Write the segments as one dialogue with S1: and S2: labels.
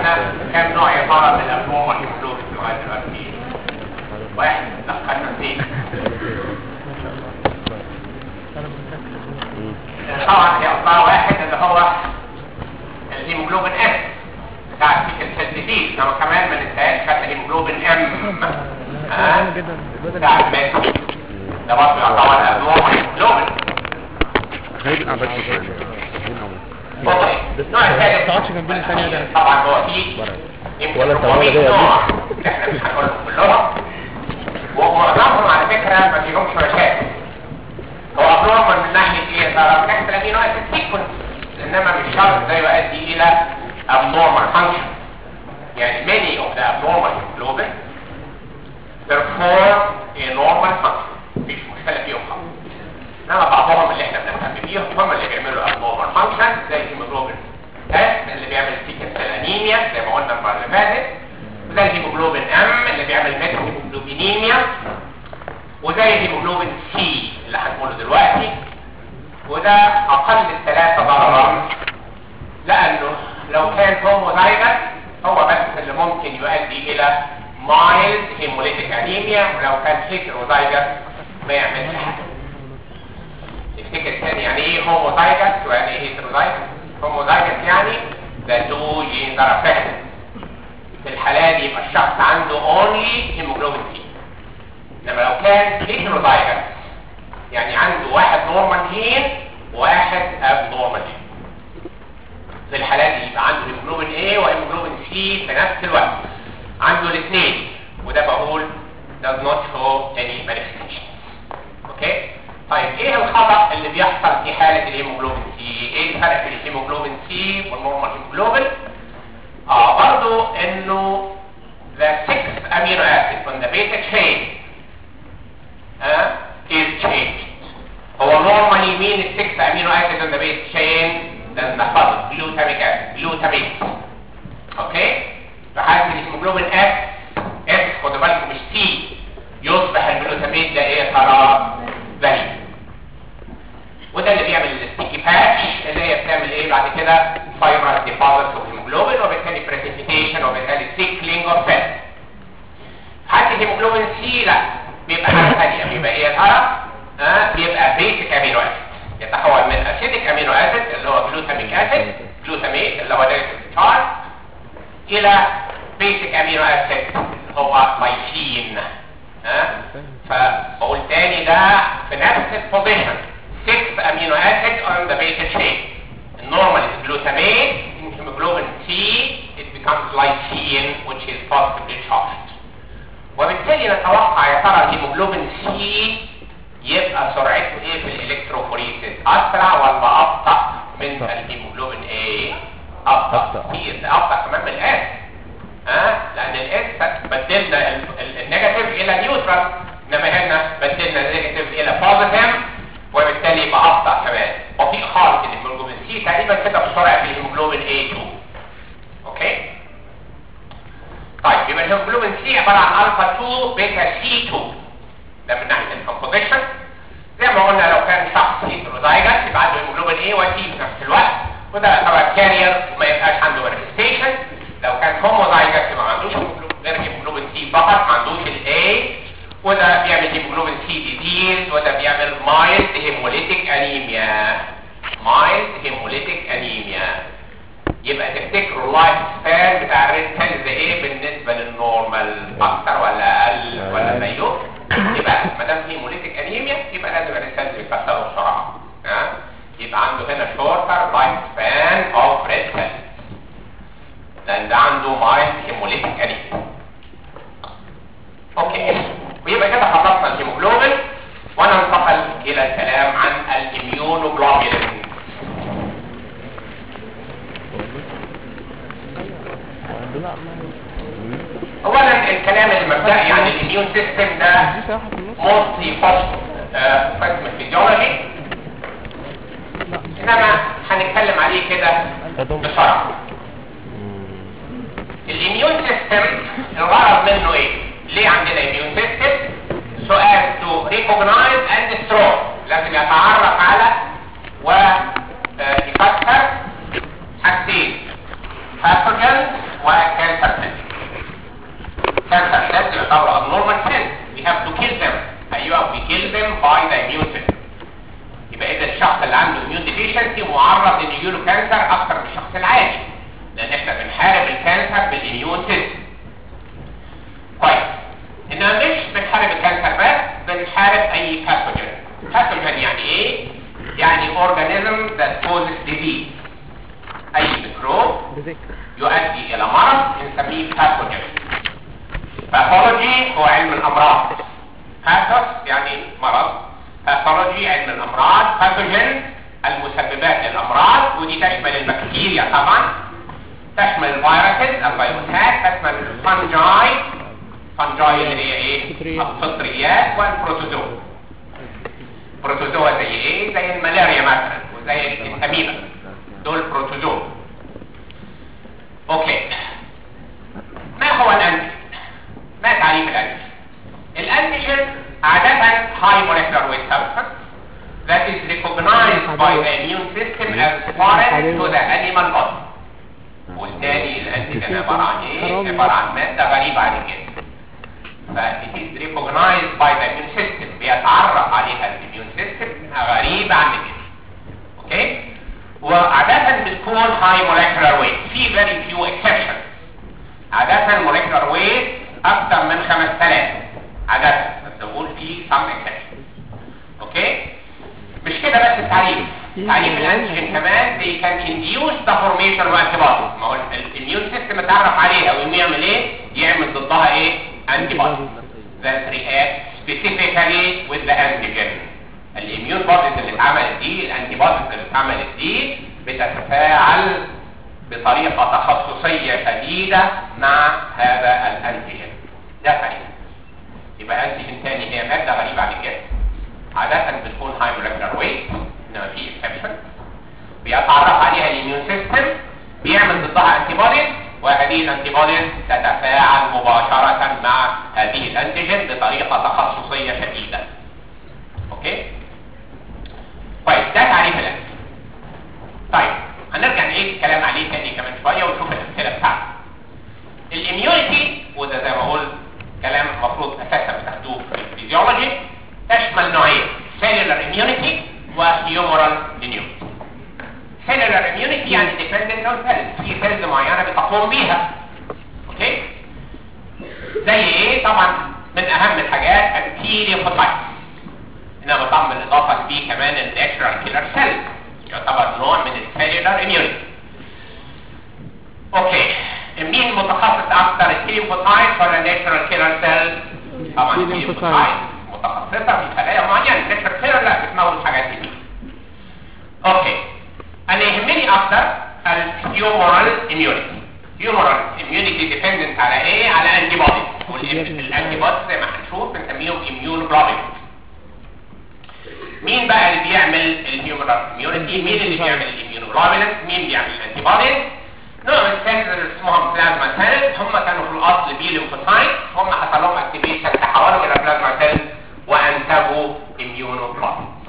S1: خدنا كام نوع يا ترى من الابنورمال هيموجلوبين لغايه دلوقتي واحد دخلنا اثنين طبعا هي اصبع واحد اللي هو الهيموجلوبين ام بتاع السيكل سيل ديزيز لو كمان ما ننساش خدنا هيموجلوبين ام ها بتاع الميت ده برضه يعتبر ابنورمال هيموجلوبين
S2: خلينا نلعب بس يعني خلينا نلعب.
S1: اوكي النوع الثالث
S3: تقعدش جنبنا ثانية ده.
S1: طبعا هو فيه يمكن
S2: ولا
S1: 400
S2: تعالى
S1: نوع احنا مش هنقولهم كلهم ومعظمهم على فكره ما فيهمش مشاكل هو ابنورمال من ناحيه ايه؟ ترى من ناحيه الامينو اسيد سيكونس انما مش شرط ده يؤدي الى abnormal function يعني many of the abnormal hemoglobin perform a normal function مفيش مشكله فيهم خالص انما بعضهم اللي احنا بنهتم بيهم هم اللي بيعملوا abnormal function زي الهيموجلوبين اس اللي بيعمل سيكل سيل انيميا زي ما قلنا المره اللي فاتت وزي الهيموجلوبين ام اللي بيعمل ميثوهيموجلوبينيميا وزي الهيموجلوبين سي اللي هنقوله دلوقتي وده اقل الثلاثه ضررا لانه لو كان هوموزايجس هو بس اللي ممكن يؤدي الى مايلد هيموليتيك انيميا ولو كان هيتروزايجس ما يعملش حاجه تفتكر تاني يعني ايه هوموزايجس ويعني ايه هيتروزايجس هوموزايجس يعني the two genes are affected في الحالة دي يبقى الشخص عنده only hemoglobin C انما لو كان heterozygous يعني عنده واحد نورمال جين وواحد abnormal جين في الحالة دي يبقى عنده هيموجلوبين A وهيموجلوبين C في نفس الوقت عنده الاثنين وده بقول does not show any manifestations اوكي طيب ايه الخطأ اللي بيحصل في حالة الهيموجلوبين سي ايه الفرق بين الهيموجلوبين سي والنورمال هيموجلوبين اه برضو انه the sixth amino acid on the beta chain uh, is changed هو normally مين ال sixth amino acid on the beta chain لازم نحفظه glutamic acid glutamate اوكي فحالة الهيموجلوبين اس اس خدوا بالكم مش سي يصبح الجلوتاميت ده ايه ترى فاليد وده اللي بيعمل الستيكي باتش اللي هي بتعمل ايه بعد كده فايبرس ديبوزيتس اوف هيموجلوبين وبالتالي بريسيبيتيشن وبالتالي سيكلينج اوف سيل حتى الهيموجلوبين سي لا بيبقى حاجه ثانيه بيبقى ايه يا ترى؟ ها بيبقى بيسك امينو اسيد يتحول من اسيديك امينو اسيد اللي هو جلوتاميك اسيد جلوتاميت اللي هو نيجاتيف تشارج الى بيسك امينو اسيد اللي هو لايسين ها فبقول تاني ده في نفس البوزيشن 6 amino acid on the beta chain. The normal is glutamate. In hemoglobin C, it becomes lysine, which is positively charged. وبالتالي نتوقع يا ترى الهيموجلوبين سي يبقى سرعته ايه في الالكتروفوريسيس اسرع ولا ابطا من الهيموجلوبين ايه ابطا
S2: أبطأ.
S1: كتير ده ابطا كمان من الاس ها لان الاس بدلنا ال- ال- النيجاتيف الى نيوترال انما هنا بدلنا النيجاتيف الى بوزيتيف وبالتالي يبقى ابطا كمان بطيء خالص الهيموجلوبين سي تقريبا كده بسرعه الهيموجلوبين A2 اوكي طيب يبقى الهيموجلوبين سي عباره عن الفا 2 بيتا سي 2 ده من ناحيه الكومبوزيشن زي ما قلنا لو كان شخص هيتروزايجس يبقى عنده هيموجلوبين A وسي في نفس الوقت وده يعتبر كارير وما يبقاش عنده مانيفستيشن لو كان هوموزايجس يبقى ما عندوش هيموجلوبين- غير هيموجلوبين سي فقط ما عندوش الاي وده بيعمل هيموجلوبين سي ديزيز وده بيعمل مايلد هيموليتيك انيميا مايلد هيموليتيك انيميا يبقى تفتكروا اللايف سبان بتاع الريد سيلز ايه بالنسبه للنورمال اكتر ولا اقل ولا زيه يبقى ما دام هيموليتيك انيميا يبقى لازم الريد سيلز يكسروا بسرعه ها يبقى عنده هنا شورتر لايف سبان اوف ريد سيلز لان ده عنده مايلد هيموليتيك انيميا اوكي ويبقى كده خلصنا الهيموجلوبين وننتقل الى الكلام عن الاميونوجلوبولين اولا الكلام المبدئي عن الاميون سيستم ده موستلي فصل قسم الفيزيولوجي انما هنتكلم عليه كده بسرعه الاميون سيستم الغرض منه ايه ليه عندنا اميون سيستم سؤال تو ريكوجنايز اند destroy لازم يتعرف على ويفسر حاجتين pathogen pathogens وكانسر cells cancer cells يعتبروا abnormal cells we have to kill them ايوه we kill them by the immune system يبقى اذا الشخص اللي عنده immune deficiency معرض ان يجيله كانسر اكتر من الشخص العادي لان احنا بنحارب الكانسر بالاميون سيستم كويس انما مش بنحارب الكانسر بس بنحارب اي باثوجين باثوجين يعني ايه يعني organism that causes disease اي ميكروب يؤدي الى مرض بنسميه باثوجين باثولوجي هو علم الامراض باثوس يعني مرض باثولوجي علم الامراض باثوجين المسببات للامراض ودي تشمل البكتيريا طبعا تشمل الفيروسز الفيروسات تشمل الفنجاي فنجاي اللي هي ايه الفطريات والبروتوزوا بروتوزوا زي ايه زي الملاريا مثلا وزي الاميبا دول بروتوزوا اوكي ما هو الانتيجين ما تعريف الانتيجين الانتيجين عادة high molecular weight substance that is recognized by the immune system as foreign to the animal body والتاني الانتيجين عبارة عن ايه؟ عبارة عن مادة غريبة عن الجسم ف it is recognized by the immune system بيتعرف عليها الاميون سيستم انها غريبة عن الجسم اوكي؟ وعادة بتكون high molecular weight في very few exceptions عادة molecular weight أكثر من 5000 عادة بس بقول في some exceptions اوكي؟ مش كده بس التعريف تعريف الانتيجين كمان they can induce the formation of antibodies ما هو الاميون سيستم اتعرف عليها ويقوم يعمل ايه؟ يعمل ضدها ايه؟ antibodies that react specifically with the antigen الاميون بوديز اللي اتعملت دي الانتي بوديز اللي اتعملت دي بتتفاعل بطريقة تخصصية شديدة مع هذا الانتيجين ده تعريف يبقى انتيجين تاني هي مادة غريبة عن الجسم عادة بتكون هاي مولكيولار ويت انما في اكسبشن بيتعرف عليها الاميون سيستم بيعمل ضدها انتي بوديز وهذه الانتي بوديز تتفاعل مباشرة مع هذه الانتيجين بطريقة تخصصية شديدة اوكي طيب ده تعريف الانتيجين طيب هنرجع نعيد الكلام عليه تاني كمان شوية ونشوف الامثلة بتاعته الاميونيتي وده زي ما اقول كلام المفروض اساسا بتاخدوه في الفيزيولوجي تشمل نوعين cellular immunity وهيومورال immunity cellular immunity يعني dependent on cells في cells معينة بتقوم بيها اوكي زي ايه طبعا من اهم الحاجات التي ليوكوسايت انما طبعا بالاضافة فيه كمان الناتشرال كيلر سيل يعتبر نوع من السيلولار immunity اوكي مين متخصص اكتر التي ليوكوسايت ولا الناتشرال كيلر سيل طبعا التي ليوكوسايت متخصصة في خلايا معينة الناتشرال كيلر لا بتموت الحاجات دي اوكي انا يهمني اكتر الهيومورال immunity هيومورال immunity dependent على ايه على انتي بوديز والانتي بوديز زي ما هنشوف بنسميهم immune globulins مين بقى اللي بيعمل الهيومورال immunity مين اللي بيعمل الاميون globulins مين بيعمل الانتي بوديز نوع من السيلز اللي اسمهم بلازما سيلز هم كانوا في الاصل بي ليمفوسايت هم حصل لهم اكتيفيشن تحولوا الى بلازما سيلز وانتجوا immunoglobulins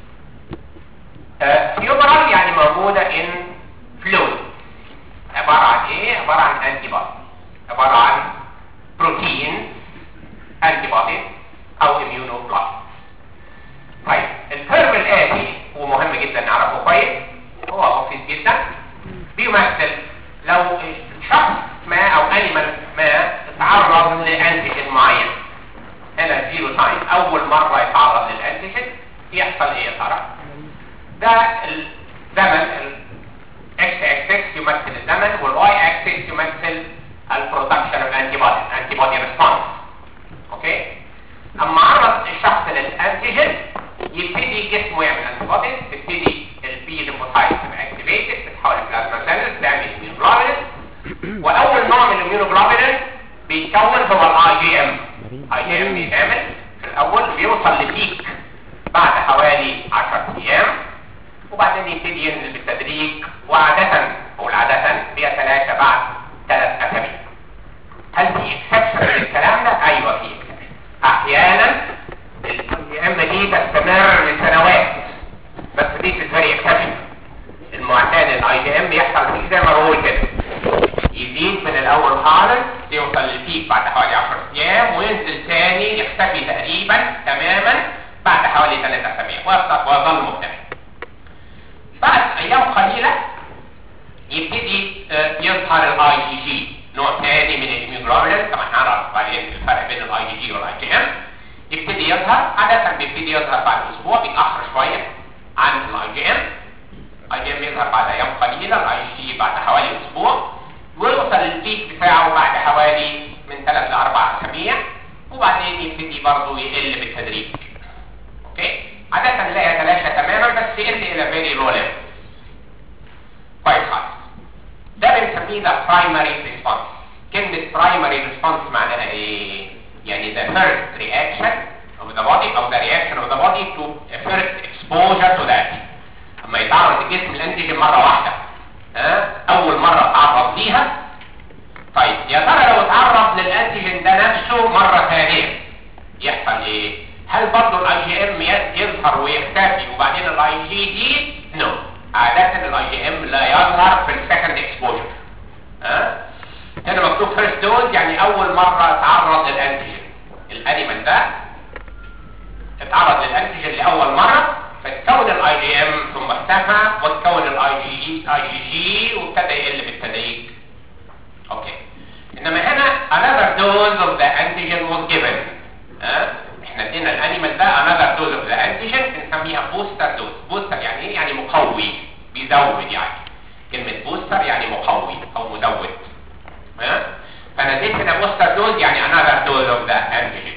S1: هيومرال يعني موجودة in fluid عبارة عن ايه؟ عبارة عن انتي بودي عبارة عن بروتين انتي بودي او immunoglobulins طيب الكيرف الآتي ومهم جدا نعرفه كويس هو بسيط جدا بيمثل لو شخص ما او انيمال ما اتعرض لانتيجين معين هنا زيرو تايم اول مرة يتعرض للانتيجين يحصل ايه يا ترى؟ ده الزمن الاكس اكسس يمثل الزمن والواي اكسس يمثل البرودكشن اوف انتي بودي انتي بودي ريسبونس اوكي اما عرض الشخص للانتيجين يبتدي جسمه يعمل انتي بوديز تبتدي البي ليمفوسايت تبقى اكتيفيتد بتحول البلازما سيلز تعمل immunoglobulins واول نوع من الاميونوجلوبولين بيتكون هو الاي جي ام اي جي ام بيتعمل في الاول بيوصل لبيك بعد حوالي 10 ايام وبعدين يبتدي ينزل بالتدريج وعادة بقول عادة بيتلاشى بعد ثلاث اسابيع هل في اكسبشن للكلام ده؟ ايوه في اكسبشن احيانا الاي دي تستمر لسنوات بس دي فيري اكسبشن المعتاد الاي دي ام بيحصل فيه زي ما بقول كده الاول خالص يوصل للبيك بعد حوالي 10 ايام وينزل تاني يختفي تقريبا تماما بعد حوالي 3 اسابيع ويفضل ويظل مختفي بعد ايام قليله يبتدي آه، يظهر الاي جي جي نوع ثاني من الهيموجلوبين طبعا هنعرف بعدين الفرق بين الاي جي جي والاي جي ام يبتدي يظهر عاده بيبتدي يظهر بعد اسبوع بيتاخر شويه عن الاي جي ام الاي جي ام يظهر بعد ايام قليله الاي جي جي بعد حوالي اسبوع ويوصل للبيك بتاعه بعد حوالي من 3 ل 4 اسابيع وبعدين يبتدي برضه يقل بالتدريج اوكي عاده لا يتلاشى تماما بس يقل الى فيري لو ليفل كويس خالص ده بنسميه ده برايمري ريسبونس كلمة برايمري ريسبونس معناها ايه؟ يعني the first reaction of the body او the reaction of the body to a first exposure to that اما يتعرض الجسم الانتيجين مرة واحدة ها؟ اول مرة تعرض ليها طيب يا ترى لو اتعرض للانتيجين ده نفسه مرة ثانية يحصل ايه؟ هل برضه الاي جي ام يظهر ويختفي وبعدين الاي جي دي؟ نو no. عادة الاي جي ام لا يظهر في السكند اكسبوجر ها هنا مكتوب فيرست دوز يعني اول مرة تعرض للانتيجين الانيمال ده اتعرض للانتيجين لاول مرة فتكون الاي جي ام ثم اختفى وتكون الاي جي اي جي جي وابتدى يقل بالتدريج اوكي انما هنا another dose of the antigen was given ها احنا ادينا الانيمال ده another dose of the antigen بنسميها بوستر دوز بوستر يعني ايه يعني مقوي بيزود يعني كلمة بوستر يعني مقوي او مزود ها فانا اديت هنا بوستر دوز يعني another dose of the antigen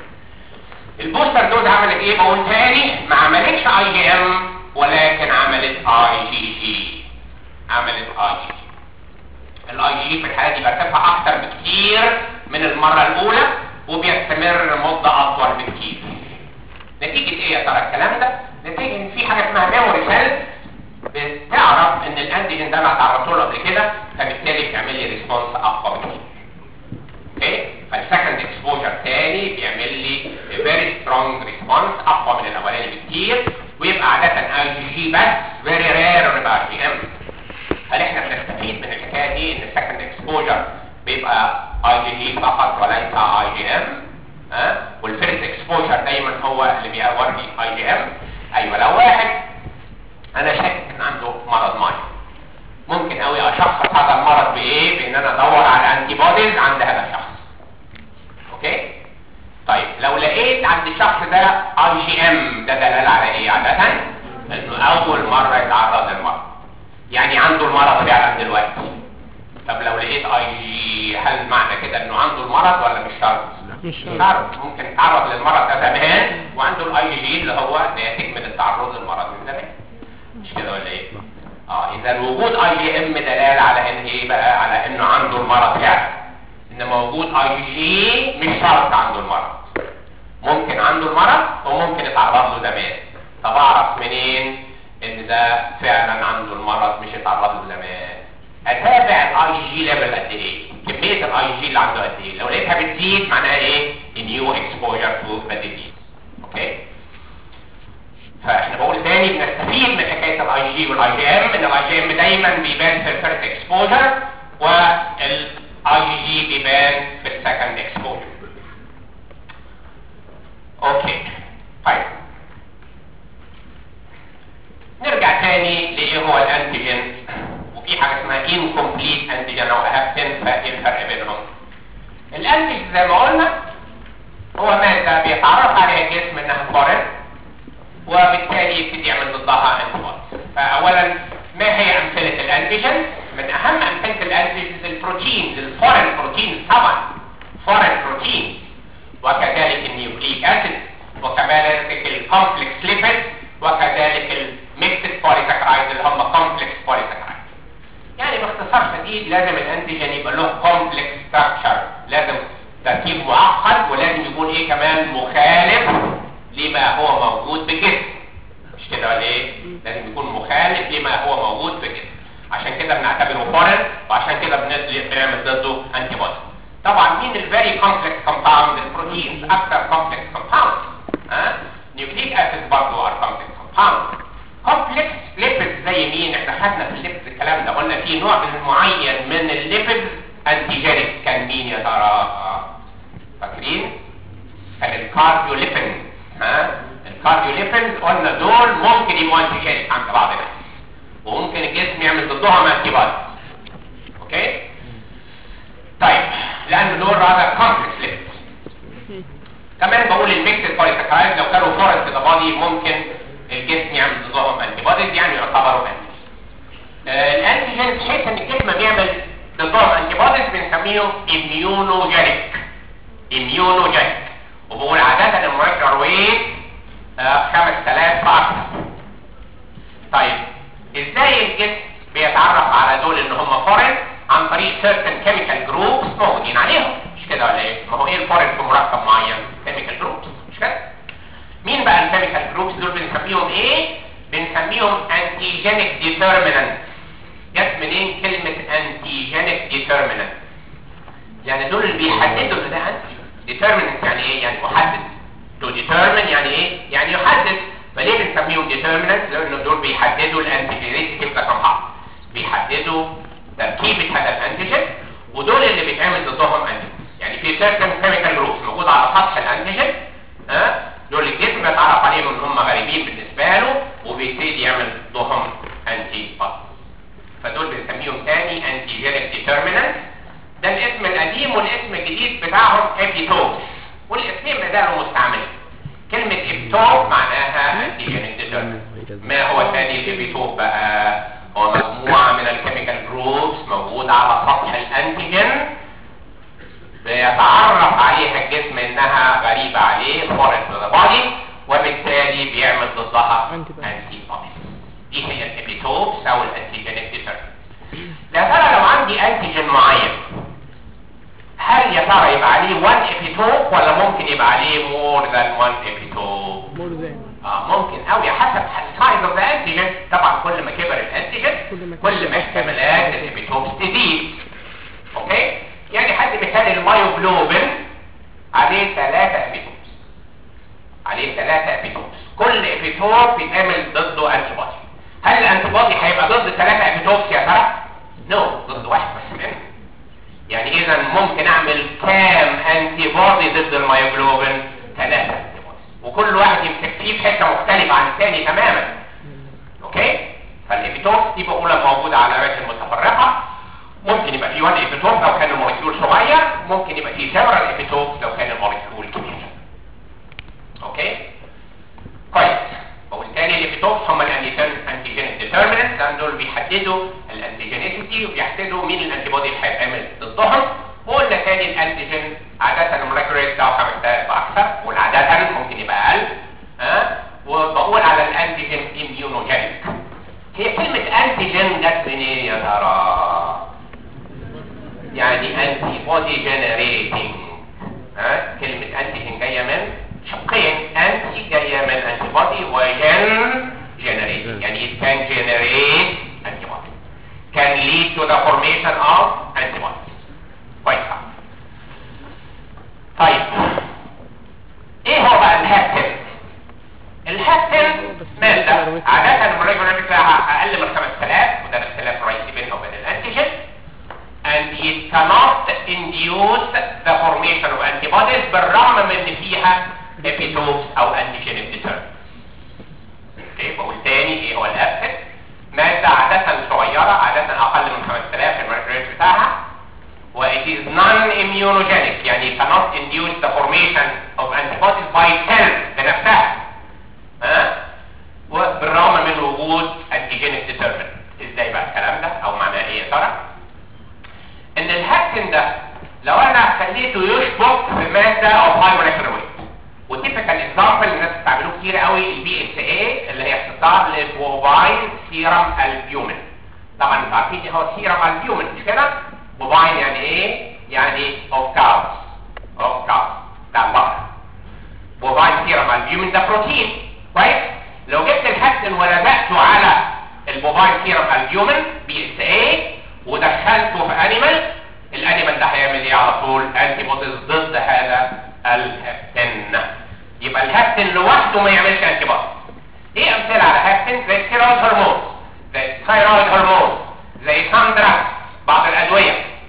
S1: البوستر دوز عملت ايه بقول تاني ما عملتش اي جي ام ولكن عملت اي جي جي عملت اي جي جي الاي جي في الحاله دي بيرتفع اكتر بكتير من المره الاولى وبيستمر مده اطول بكتير نتيجه ايه يا ترى الكلام ده نتيجه ان في حاجه اسمها ميموري سيلز بتعرف ان الانتيجين ده انا تعرضت له قبل كده فبالتالي بتعمل لي ريسبونس اقوى بكتير اوكي فالسكند اكسبوجر تاني بيعمل لي فيري سترونج ريسبونس اقوى من الاولاني بكتير ويبقى عاده اي جي جي بس فيري رير يبقى اي جي ام هل احنا بنستفيد من الحكايه دي ان السكند اكسبوجر بيبقى اي جي جي فقط وليس اي جي ام ها والفيرست اكسبوجر دايما هو اللي بيوري اي جي ام ايوه لو واحد انا شاك ان عنده مرض معين ممكن قوي اشخص هذا المرض بايه بان انا ادور على انتي بوديز عند هذا الشخص اوكي طيب لو لقيت عند الشخص ده اي جي ام ده دلاله على ايه عاده انه اول مره يتعرض للمرض يعني عنده المرض فعلا دلوقتي طب لو لقيت اي جي هل معنى كده انه عنده المرض ولا مش شرط
S2: مش
S1: مش شرط ممكن يتعرض للمرض ده زمان وعنده الاي جي اللي هو ناتج من التعرض للمرض من زمان مش كده ولا ايه اه اذا وجود اي جي ام دلاله على ان ايه بقى على انه عنده المرض فعلا ان موجود اي جي مش شرط عنده المرض ممكن عنده المرض وممكن يتعرض له زمان طب اعرف منين ان ده فعلا عنده المرض مش اتعرض له زمان اتابع الاي جي ليفل قد ايه كميه الاي جي اللي عنده قد ايه لو لقيتها بتزيد معناها ايه نيو اكسبوجر تو ذا ديزيز اوكي فاحنا بقول تاني بنستفيد من حكايه الاي جي والاي جي ام ان الاي جي ام دايما بيبان في الفيرست اكسبوجر والاي جي بيبان في السكند اكسبوجر اوكي طيب نرجع تاني لايه هو الانتيجين وفي حاجه اسمها incomplete انتيجين او هفتن فايه الفرق بينهم الانتيجين زي ما قلنا هو ماده بيتعرف عليها الجسم انها فورين وبالتالي يبتدي يعمل ضدها انتي فاولا ما هي امثله الانتيجين من اهم امثله الانتيجينز البروتينز الفورين بروتينز طبعا فورين بروتينز وكذلك النيوكليك اسيد وكذلك الكومبلكس ليبيد وكذلك الميكسد بوليساكرايد اللي هم كومبلكس بوليساكرايد يعني باختصار شديد لازم الانتيجين يبقى له كومبلكس ستراكشر لازم تركيب معقد ولازم يكون ايه كمان مخالف لما هو موجود بالجسم مش كده ولا ايه لازم يكون مخالف لما هو موجود بالجسم عشان كده بنعتبره فورن وعشان كده بنعمل ضده انتي بودي طبعا مين الفيري كومبلكس كومباوند البروتينز اكثر كومبلكس كومباوند ها نيوكليك اسيد برضه ار كومبلكس كومباوند كومبلكس ليبيد زي مين احنا خدنا في الليبيد الكلام ده قلنا في نوع من معين من الليبيد انتيجينيك كان مين يا ترى فاكرين كان الكارديوليبين ها الكارديوليبين قلنا دول ممكن يبقوا انتيجينيك عند بعض الناس وممكن الجسم يعمل ضدهم انتي بودي اوكي طيب لان دول rather complex lipids كمان بقول الميكسد بوليساكرايد لو كانوا فورن في بادي ممكن الجسم يعمل ضدهم انتي بوديز يعني يعتبروا انتي الانتيجين بحيث ان الجسم بيعمل ضدهم انتي بوديز بنسميهم اميونوجينيك اميونوجينيك وبقول عادة المولكيولر ويت 5000 فاكتور طيب ازاي الجسم بيتعرف على دول ان هم فورن عن طريق certain chemical groups موجودين عليهم مش كده ولا ايه ما هو ايه الفورن في مركب معين chemical groups مش كده مين بقى الكيميكال جروبس دول بنسميهم ايه بنسميهم antigenic determinants جت منين كلمة antigenic determinants يعني دول اللي بيحددوا ان ده انتي determinants يعني ايه يعني محدد to determine يعني ايه يعني يحدد فليه بنسميهم determinants لان دول بيحددوا الانتيجينيتي بتاع كم بيحددوا تركيبة هذا الانتيجين ودول اللي بيتعمل ضدهم انتيجين يعني في certain chemical groups موجود على سطح الانتيجين ها دول الجسم بيتعرف عليهم ان هم غريبين بالنسبة له وبيبتدي يعمل ضدهم انتي بودي فدول بنسميهم تاني انتيجينيك ديترمينانت ده الاسم القديم والاسم الجديد بتاعهم ابيتوبس والاسمين ما زالوا مستعملين كلمة ابيتوب معناها انتيجينيك ديترمينانت ما هو ثاني الابيتوب بقى هو مجموعة من الكيميكال جروبس موجودة على سطح الانتيجين بيتعرف عليها الجسم انها غريبة عليه foreign to the body وبالتالي بيعمل ضدها
S3: Antibodies.
S1: انتي بوديز دي هي الابيتوبس او الانتيجينيك ديترمينانت يا ترى لو عندي انتيجين معين هل يا ترى يبقى عليه 1 ابيتوب ولا ممكن يبقى عليه more than 1 ابيتوب
S3: مور ذان
S1: اه ممكن قوي حسب السايز اوف ذا انتيجين طبعا كل ما كبر الانتيجين
S3: كل ما
S1: كل ما
S3: كان
S1: احتمالات الابيتوبس تزيد اوكي يعني حد مثال المايوجلوبين عليه ثلاثة ابيتوبس عليه ثلاثة ابيتوبس كل ابيتوب بيتعمل ضده انتي بودي هل الانتي بودي هيبقى ضد ثلاثة ابيتوبس يا ترى؟ نو ضد واحد بس منهم يعني اذا ممكن اعمل كام انتي بودي ضد المايوجلوبين ثلاثة انتي بودي وكل واحد يمسك فيه في حته مختلفه عن الثاني تماما اوكي فالابيتوبس دي بقولها موجوده على اماكن متفرقه ممكن يبقى في 1 ابيتوب لو كان الموليكيول صغير ممكن يبقى في سيرال ابيتوب لو كان الموليكيول كبير اوكي كويس بقول تاني الابيتوبس هم الانتيجين ديترميننت لان دول بيحددوا الانتيجينيسيتي وبيحددوا مين الانتي بودي اللي هيتعمل ضدهم وقلنا تاني الانتيجين عادة المولكيول ريت بتاعه 5000 واكثر والعادة ممكن يبقى اقل ها وبقول على الانتيجين اميونوجينيك هي كلمة انتيجين جت منين يا ترى؟ يعني انتي بودي جنريتنج ها كلمة انتيجين جاية من شقين انتي جاية من انتي بودي وجن جنريتنج يعني it can generate antibody can lead to the formation of antibodies كويس أوي. طيب ايه هو بقى الهابتن الهابتن مادة عادة الريجولار بتاعها اقل من 5000 وده الاختلاف الرئيسي بينها وبين الانتيجين and it cannot induce the formation of antibodies بالرغم من ان فيها epitopes او antigenic determinants اوكي بقول تاني ايه هو الهابتن مادة عادة صغيرة عادة اقل من 5000 المركز بتاعها و it is non-immunogenic يعني cannot induce the formation of antibodies by itself بنفسها ها وبالرغم من وجود antigenic determinant ازاي بقى الكلام ده او معناه ايه يا ترى ان الهاكتن ده لو انا خليته يشبك في ماده او هاي مولكيولر ويت وتيبيكال اكزامبل الناس بتستعملوه كتير قوي البي اس اي اللي هي اختصار لبوباين سيرم البيومين طبعا انتوا عارفين ايه هو سيرم البيومين مش كده بوباين يعني ايه يعني اوف كاوز اوف كاوز بتاع البقر بوباين سيرم البيومين ده بروتين كويس لو جبت الهاكتن ولزقته على البوباين سيرم البيومين بي اس اي ودخلته في انيمال الانيمال ده هيعمل ايه على طول انتي بوديز ضد هذا الهابتن يبقى الهابتن لوحده ما يعملش انتي بوديز ايه امثله على هابتن زي الثيرويد هرمون زي الثايرويد هرمون زي ساندرا بعض الادويه كل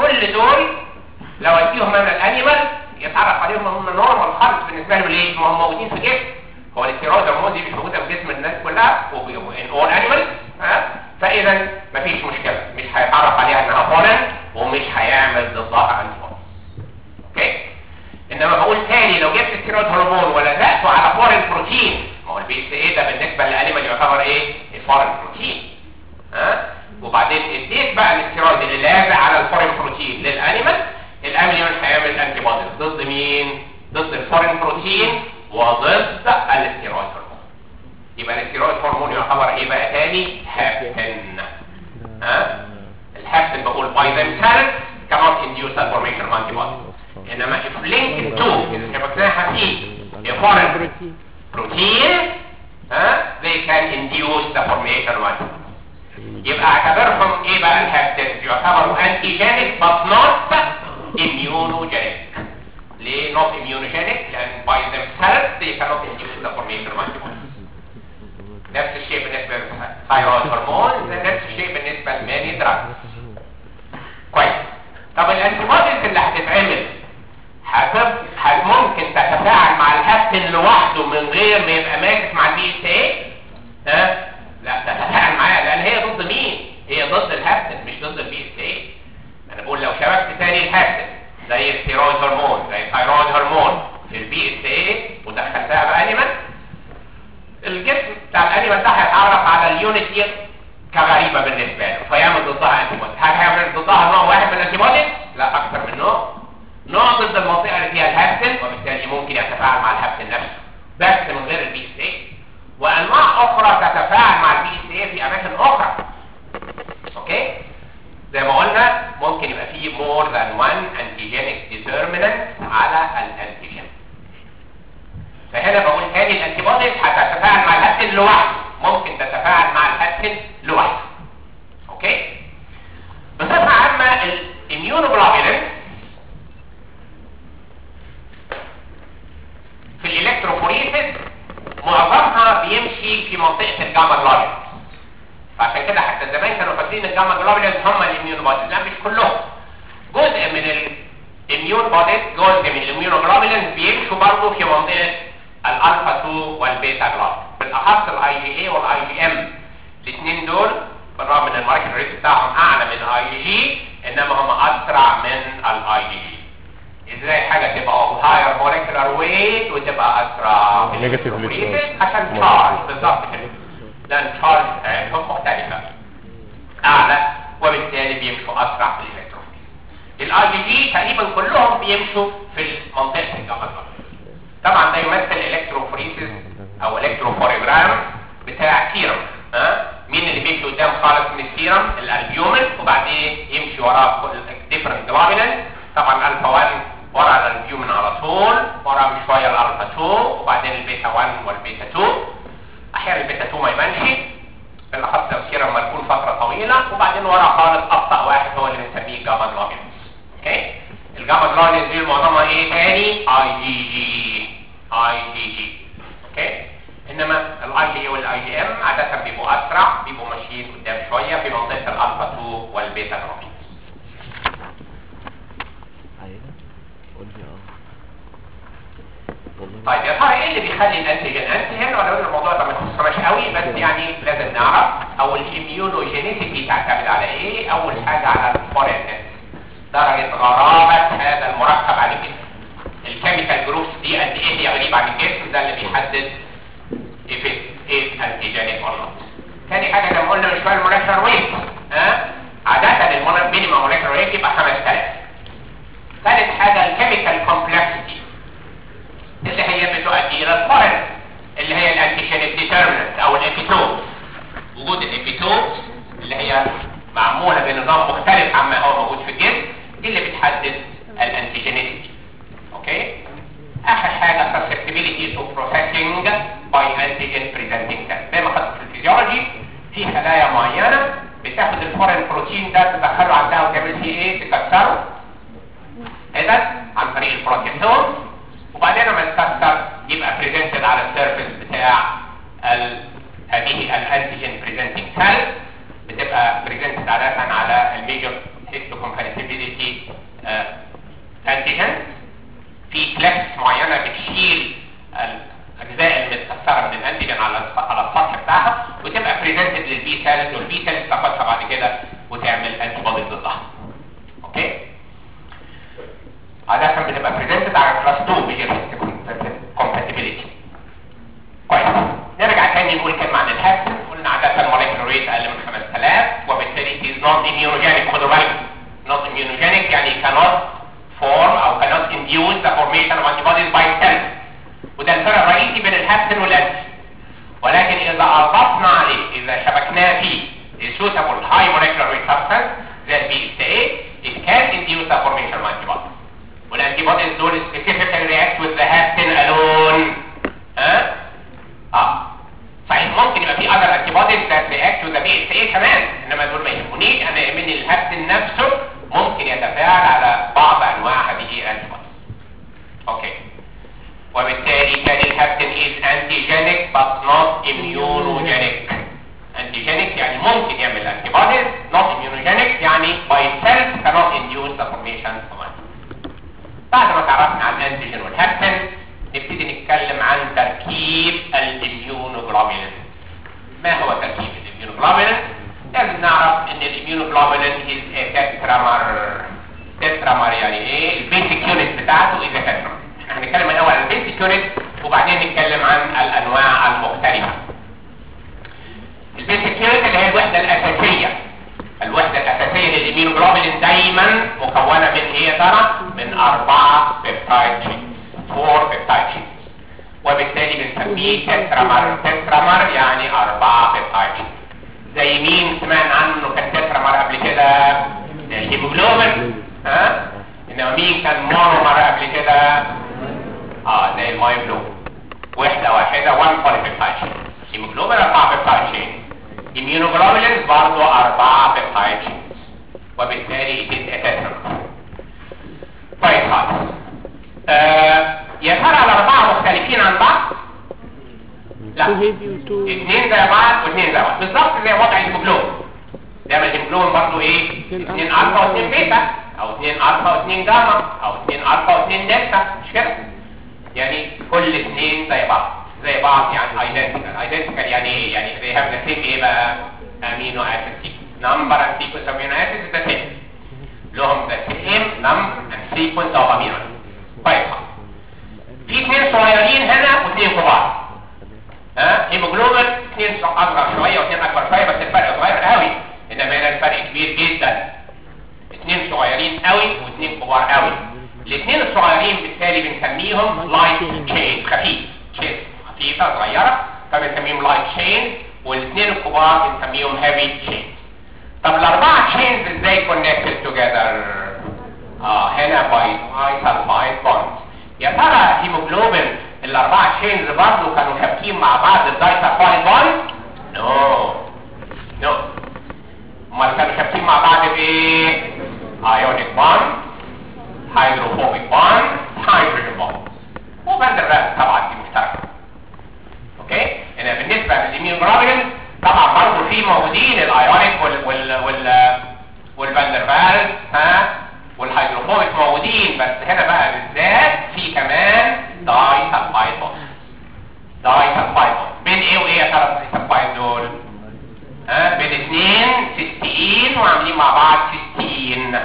S1: كل دول لو اديهم انا الانيمال يتعرف عليهم هم نورمال خالص بالنسبه له ليه؟ ما هم موجودين في الجسم هو الاستيرويد هرمون دي مش موجوده في جسم الناس كلها ان اول انيمال ها فاذا مفيش مشكله مش هيتعرف عليها انها فورن ومش هيعمل ضدها انتي اوكي انما بقول تاني لو جبت ستيرويد هرمون ولزقته على فورن بروتين ما هو البي اس اي ده بالنسبه للانيمال يعتبر ايه الفورن بروتين ها وبعدين اديت بقى الاستيرويد اللي لازق على الفورن بروتين للانيمال الانيمال هيعمل انتي بوديز ضد مين ضد الفورن بروتين وضد الاستيرويد هرمون يبقى الاستيرويد هرمون يعتبر ايه بقى تاني هابتن ها الهابتن بقول باي themselves cannot induce the formation of antibodies انما if linked to كما في a foreign protein ها they can induce the formation of antibodies يبقى اعتبرهم ايه بقى الهابتن يعتبروا antigenic but not immunogenic ليه not immunogenic لان by themselves they cannot induce the formation of antibodies نفس الشيء بالنسبة للثايرويد هرمون نفس الشيء بالنسبة لماني دراجز كويس طب الانتيبوديز اللي هتتعمل هتب... هت ممكن تتفاعل مع الهابتن لوحده من غير ما يبقى ماسك مع البي اس اي ها لا تتفاعل معاه لان هي ضد مين هي ضد الهابتن مش ضد البي اس اي انا بقول لو شبكت تاني الهابتن زي الستيرويد هرمون زي الثايرويد هرمون في البي اس اي ودخلتها بانيمال الجسم بتاع الانيمال ده هيتعرف على اليونت دي كغريبه بالنسبه له فيعمل ضدها انتي بودي هل هيعمل ضدها نوع واحد من الانتي بودي لا اكثر من نوع نوع ضد المنطقه اللي فيها الهابتن وبالتالي ممكن يتفاعل مع الهابتن نفسه بس من غير البي اس اي وانواع اخرى تتفاعل مع البي اس اي في اماكن اخرى اوكي زي ما قلنا ممكن يبقى فيه more than one antigenic determinant على الانتيجين فهنا بقول تاني الانتيبوديز هتتفاعل مع الهابتن لوحده ممكن تتفاعل مع الهابتن لوحده اوكي بصفه عامه الاميونوجلوبولين في الالكتروفوريسيس معظمها بيمشي في منطقه الجاما جلوبولين فعشان كده حتى زمان كانوا فاكرين الجاما جلوبولين هم الاميونوبوديز لا مش كلهم جزء من الاميون بوديز جزء من الاميونوجلوبولين بيمشوا برضه في منطقه الالفا 2 والبيتا جلوبولين بالاخص الاي جي اي والاي جي ام الاثنين دول بالرغم ان الماركت ريت بتاعهم اعلى من الاي جي انما هم اسرع من الاي جي ازاي حاجه تبقى هاير مولكيولار ويت وتبقى اسرع من
S2: Negatively
S1: الإلكتروفوريسيس
S2: charged.
S1: عشان تشارج بالظبط كده لان تشارج بتاعتهم مختلفه اعلى وبالتالي بيمشوا اسرع في الالكتروفوريسيس الاي جي جي تقريبا كلهم بيمشوا في منطقه الجاما طبعا ده يمثل الكتروفوريسيس او الكتروفوريجرام بتاع سيرم ها مين اللي بيمشي قدام خالص من السيرم الالبيومين وبعدين يمشي وراه ديفرنت جلوبولين طبعا الالفا 1 ورا الالبيومين على طول ورا بشويه الالفا 2 وبعدين البيتا 1 والبيتا 2 احيانا البيتا 2 ما يبانش بالاخص لو السيرم مركون فتره طويله وبعدين ورا خالص ابطا واحد هو اللي بنسميه جاما جلوبولينز اوكي الجاما جلوبولينز دي معظمها ايه تاني اي جي جي اي جي جي اوكي انما الاي جي والاي جي ام عاده بيبقوا اسرع بيبقوا ماشيين قدام شويه في منطقه الالفا 2 والبيتا جلوبولينز
S3: عينة قول لي اه والله
S1: طيب يا ترى ايه اللي بيخلي الانتيجين انتيجين ولا قلنا الموضوع ده ما يخصناش قوي بس يعني لازم نعرف او الاميونوجينيسيتي تعتمد على ايه اول حاجه على الفورينس درجه غرابه هذا المركب عن الجسم الكيميكال جروبس دي قد ايه هي غريبه عن الجسم ده اللي بيحدد if it is antigenic or not تاني حاجه زي ما قلنا من شويه المولكيولار ويت ها عاده المينيمم مولكيولار ويت يبقى 5000 ثالث حاجه الكيميكال كومبلكسيتي اللي هي بتؤدي الى الفورن اللي هي الانتيجينيك ديترمينانت او الابيتوبس وجود الابيتوبس اللي هي معموله بنظام مختلف عما هو موجود في الجسم دي اللي بتحدد الانتيجينيسيتي اوكي اخر حاجه susceptibility to processing by antigen presenting cells زي ما خدت في الفيزيولوجي في خلايا معينه بتاخد الفورين بروتين ده تدخله عندها وتعمل فيه ايه تكسره اذا عن طريق البروتينوم وبعدين لما يتكسر يبقى بريزنتد على السيرفيس بتاع ال... هذه الانتيجين بريزنتنج سيل بتبقى بريزنتد عاده على الميجر histocompatibility antigens في كلاس معينة بتشيل الأجزاء المتكسرة من الأنتيجين على الس- على السطح بتاعها وتبقى بريزنتد للبي سيلز والبي سيلز تاخدها بعد كده وتعمل انتي بوديز ضدها. أوكي؟ عادة بتبقى بريزنتد على كلاس 2 بيجي compatibility. كويس نرجع تاني نقول كلمة عن الهابسن قلنا عادة الموليكولر ريت أقل من 5000 وبالتالي it is not immunogenic خدوا بالكم not immunogenic يعني cannot form أو cannot induce the formation of antibodies by itself وده الفرق الرئيسي بين الهابسن والأنتي ولكن إذا أضفنا عليه إذا شبكناه فيه a suitable high molecular weight substance زي ال BSA it can induce the formation of antibodies والانتيبوديز دول specifically react with the hapten alone ها؟ اه صحيح ممكن يبقى في other antibodies that react to the BSA كمان انما دول ما يهمونيش انا يهمني الهابتن نفسه ممكن يتفاعل على بعض انواع هذه الانتيبوديز اوكي وبالتالي كان الهابتن is antigenic but not immunogenic antigenic يعني ممكن يعمل antibodies not immunogenic يعني by itself cannot induce the formation of antibodies بعد ما تعرفنا عن الانتيجين والهابتن نبتدي نتكلم عن تركيب الاميونوجلوبولين ما هو تركيب الاميونوجلوبولين لازم نعرف ان الاميونوجلوبولين is a tetramer tetramer يعني ايه البيسك يونت بتاعته is a tetramer احنا هنتكلم الاول عن البيسك يونت وبعدين نتكلم عن الانواع المختلفه البيسك يونت اللي هي الوحده الاساسيه الوحدة الأساسية للإميونوجلوبولين دايما مكونة من إيه يا ترى؟ من أربعة بيبتايد شينز فور بيبتايد شينز وبالتالي بنسميه تترامر تترامر يعني أربعة بيبتايد شينز زي مين سمعنا عنه إنه كان تترامر قبل كده؟ زي الهيموجلوبين ها؟ إنما مين كان مونومر قبل كده؟ اه زي المايوجلوبين وحدة واحدة 1 بوليبيبتايد شين هيموجلوبين أربعة بيبتايد شين immunoglobulins برضو أربعة بيبتايد شينز وبالتالي it is a tetramer كويس خالص آه يا ترى الأربعة مختلفين عن بعض؟ لا اثنين زي بعض واثنين زي بعض بالظبط زي وضع الهيموجلوبين دايما الهيموجلوبين برضو ايه؟ اثنين ألفا واثنين بيتا أو اثنين ألفا واثنين جاما أو اثنين ألفا واثنين دلتا مش كده؟ يعني كل اثنين زي بعض زي بعض يعني identical identical يعني ايه يعني they have the same ايه بقى amino acid sequence number and sequence of amino acids is the same لهم the same number and sequence of amino acids كويس في اثنين صغيرين هنا واثنين كبار ها هيموجلوبين اثنين اصغر شويه واثنين اكبر شويه بس الفرق صغير قوي انما هنا الفرق كبير جدا اثنين صغيرين قوي واثنين كبار قوي الاثنين الصغيرين بالتالي بنسميهم لايت تشين خفيف تشين خفيفه صغيره فبنسميهم لايت تشين والاثنين الكبار بنسميهم هيفي تشين طب الاربعه تشينز ازاي كونكتد توجذر اه هنا باي باي سلفايد بوند يا ترى هيموجلوبين الاربعه تشينز برضه كانوا شابكين مع بعض الدايسلفايد بوند نو نو امال كانوا شابكين مع بعض بايه ايونيك بوند هيدروفوبيك بوند هيدروجين بوند وبندر طبعا دي مشتركه اوكي هنا بالنسبه للاميونوجلوبولين طبعا برضه في موجودين الايونيك وال وال وال والفاندرفالز ها والهيدروفوبيك موجودين بس هنا بقى بالذات في كمان داي سلفايد بوند داي سلفايد بوند بين ايه وايه يا ترى الداي سلفايد دول ها بين اثنين سيستين وعاملين مع بعض سيستين